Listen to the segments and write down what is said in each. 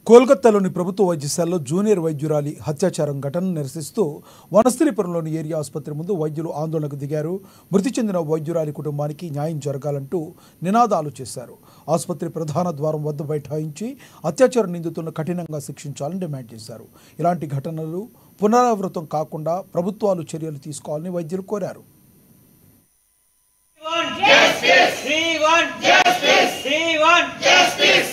కోల్కతాలోని ప్రభుత్వ వైద్యశాలలో జూనియర్ వైద్యురాలి హత్యాచారం ఘటనను నిరసిస్తూ వనస్థలిపురంలోని ఏరియా ఆసుపత్రి ముందు వైద్యులు ఆందోళనకు దిగారు మృతి చెందిన వైద్యురాలి కుటుంబానికి న్యాయం జరగాలంటూ నినాదాలు చేశారు ఆసుపత్రి ప్రధాన ద్వారం వద్ద బైఠాయించి అత్యాచార నిందితులను కఠినంగా శిక్షించాలని డిమాండ్ చేశారు ఇలాంటి ఘటనలు పునరావృతం కాకుండా ప్రభుత్వాలు చర్యలు తీసుకోవాలని వైద్యులు కోరారు want justice. We want justice. We want justice.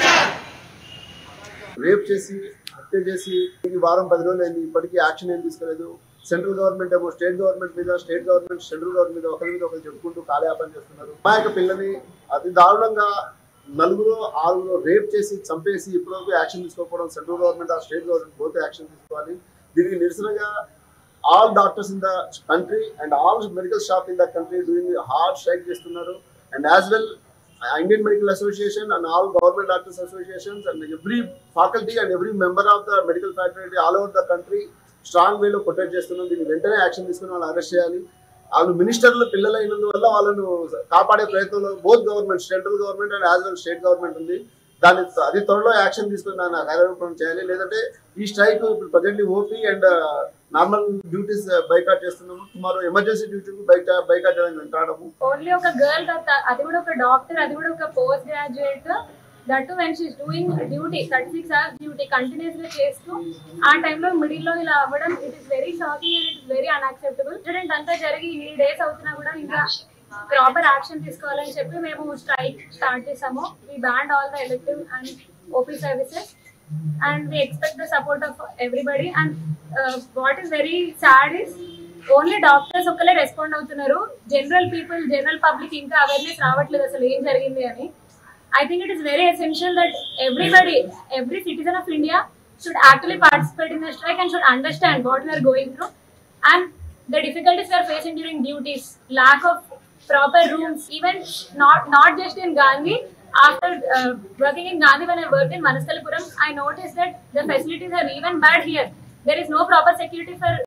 Rape చేసి హత్య చేసి ఈ వారం పది రోజులు అయింది ఇప్పటికీ యాక్షన్ ఏం తీసుకోలేదు సెంట్రల్ గవర్నమెంట్ ఏమో స్టేట్ గవర్నమెంట్ మీద స్టేట్ గవర్నమెంట్ సెంట్రల్ గవర్నమెంట్ మీద ఒకరి మీద ఒకరు చెప్పుకుంటూ కాలయాపన చేస్తున్నారు అమాయక పిల్లని అతి దారుణంగా నలుగురు ఆరుగురు రేప్ చేసి చంపేసి ఇప్పటివరకు యాక్షన్ తీసుకోకపోవడం సెంట్రల్ గవర్నమెంట్ ఆ స్టేట్ గవర్నమెంట్ పోతే యాక్షన్ తీసుకోవాలి దీనికి నిరసనగా all doctors in the country and all medical staff in the country doing hard strike చేస్తున్నారు and as well Indian medical association and all government doctors associations and every faculty and every member of the medical faculty all over the country strong వేలో protect చేస్తున్నాం దీన్ని వెంటనే action తీసుకుని వాళ్ళు arrest చేయాలి వాళ్ళు మినిస్టర్లు పిల్లలు అయినందువల్ల వాళ్ళను కాపాడే ప్రయత్నంలో both government central government and as well state government ఉంది దాన్ని అది త్వరలో యాక్షన్ తీసుకుని దాన్ని కార్యరూపం చేయాలి లేదంటే ఈ స్ట్రైక్ ఇప్పుడు presently OP and normal duties boycott చేస్తున్నాము tomorrow emergency duty bike boycott చేయడానికి వెంటాడము ఓన్లీ ఒక గర్ల్ అది కూడా ఒక డాక్టర్ అది కూడా ఒక post graduate that when she's doing duty thirty six hours duty continuous గా చేస్తూ ఆ టైంలో మిడిల్ లో ఇలా అవ్వడం it is very shocking and it is very unacceptable incident అంతా జరిగి ఇన్ని డేస్ అవుతున్నా కూడా ఇంకా ప్రాపర్ యాక్షన్ తీసుకోవాలని చెప్పి మేము స్ట్రైక్ స్టార్ట్ చేసాము we banned all the elective and OP services and we expect the support of everybody and what is very sad is only doctors ఒక్కలే రెస్పాండ్ అవుతున్నారు జనరల్ పీపుల్ జనరల్ పబ్లిక్ ఇంకా awareness రావట్లేదు అసలు ఏం జరిగింది అని I think it is very essential that everybody every citizen of India should actually participate in the strike and should understand what we are going through and the difficulties we are facing during duties, lack of proper rooms, even not not just in Gandhi. After uh, working in Gandhi, when I worked in Manasthalapuram, I noticed that the facilities are even bad here. There is no proper security for